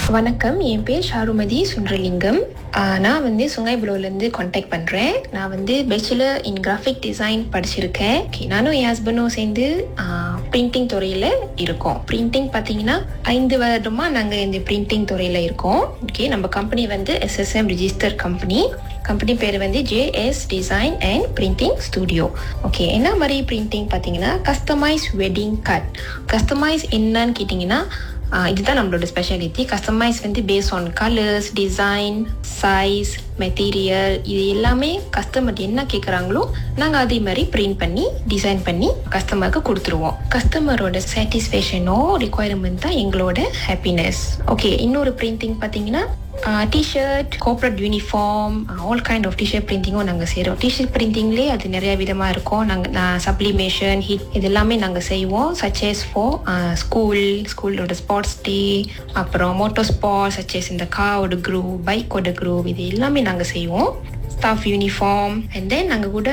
வணக்கம் என் பேர் ஷாருமதி சுந்தரலிங்கம் ஆஹ் நான் வந்து சுங்கைபுலோலேருந்து காண்டாக்ட் பண்ணுறேன் நான் வந்து பேச்சுலர் இன் கிராஃபிக் டிசைன் படிச்சிருக்கேன் Okay, நானும் என் ஹஸ்பண்டும் சேர்ந்து பிரிண்டிங் துறையில் இருக்கோம் பிரிண்டிங் பார்த்தீங்கன்னா ஐந்து வருடமாக நாங்கள் இந்த பிரிண்டிங் துறையில் இருக்கோம் ஓகே நம்ம கம்பெனி வந்து எஸ்எஸ்எம் ரிஜிஸ்டர் கம்பெனி கம்பெனி பேர் வந்து JS design and printing studio okay என்ன மாதிரி பிரிண்டிங் பார்த்தீங்கன்னா கஸ்டமைஸ் வெட்டிங் கார்ட் கஸ்டமைஸ் என்னன்னு கேட்டிங்கன்னா ஆஹ் இதுதான் நம்மளோட ஸ்பெஷாலிட்டி கஸ்டமைஸ் வந்து base on colours design size material இது எல்லாமே கஸ்டமர் என்ன கேட்குறாங்களோ நாங்கள் அதே மாதிரி பிரிண்ட் பண்ணி டிசைன் பண்ணி கஸ்டமருக்கு கொடுத்துருவோம் கஸ்டமரோட சாட்டிஸ்ஃபேக்ஷனோ ரிக்குவயர்மெண்ட் தான் எங்களோட ஹாப்பினஸ் ஓகே இன்னொரு பிரிண்டிங் பார்த்தீங்கன்னா T shirt corporate uniform all kind of T shirt பிரிண்டிங்கும் நாங்கள் செய்கிறோம் டிஷர்ட் பிரிண்டிங்லேயே அது நிறைய விதமாக இருக்கும் நாங்கள் சப்ளிமேஷன் ஹிட் இது எல்லாமே நாங்கள் செய்வோம் சச்சேஸ் ஃபார் ஸ்கூல் ஸ்கூலோட ஸ்போர்ட்ஸ் டே அப்புறம் மோட்டோ ஸ்போர்ட்ஸ் சச்சேஸ் இந்த காரோட குரூப் பைக்கோட குரூப் இது எல்லாமே நாங்கள் செய்வோம் ஸ்டாஃப் யூனிஃபார்ம் அண்ட் தென் நாங்கள் கூட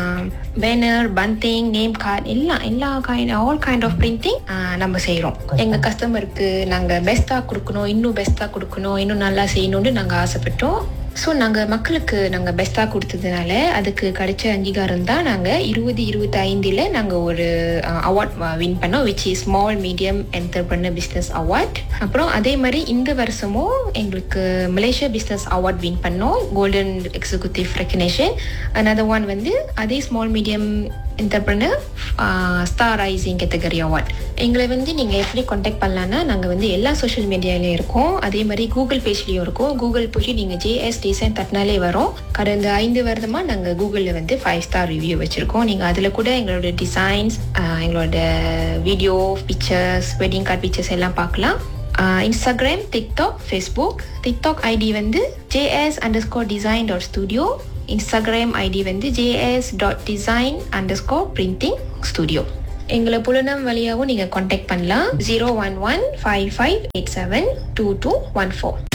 பேனர் பந்திங் நேம் கார்டு எல்லாம் எல்லா kind all kind of printing நம்ம செய்கிறோம் எங்கள் கஸ்டமருக்கு நாங்கள் பெஸ்ட்டாக கொடுக்கணும் இன்னும் பெஸ்ட்டாக கொடுக்கணும் இன்னும் நல்லா செய்யணும்னு நாங்கள் ஆசைப்பட்டோம் ஸோ நாங்கள் மக்களுக்கு நாங்கள் பெஸ்ட்டாக கொடுத்ததுனால அதுக்கு கிடைச்ச அங்கீகாரம் தான் நாங்கள் இருபது இருபத்தி ஐந்தில் நாங்கள் ஒரு அவார்ட் வின் பண்ணோம் which is small medium entrepreneur business award அப்புறம் அதே மாதிரி இந்த வருஷமும் எங்களுக்கு மலேசியா பிஸ்னஸ் அவார்ட் வின் பண்ணோம் golden executive recognition another one வந்து அதே small medium entrepreneur star rising category award எங்களை வந்து நீங்கள் எப்படி காண்டாக்ட் பண்ணலான்னா நாங்கள் வந்து எல்லா சோஷியல் மீடியாலையும் இருக்கோம் அதே மாதிரி கூகுள் பேஜ்லேயும் இருக்கோம் கூகுள் போய் நீங்கள் ஜேஎஸ் டிசைன் தட்டினாலே வரும் கடந்த ஐந்து வருடமாக நாங்கள் கூகுளில் வந்து ஃபைவ் ஸ்டார் ரிவ்யூ வச்சுருக்கோம் நீங்கள் அதில் கூட எங்களோட டிசைன்ஸ் எங்களோட video pictures wedding card pictures எல்லாம் பார்க்கலாம் Instagram TikTok Facebook TikTok ID வந்து JS underscore design dot studio Instagram ID வந்து JS dot design underscore printing studio எங்களை புலனம் வழியாகவும் நீங்கள் காண்டாக்ட் பண்ணலாம் zero one one five five eight seven two two one four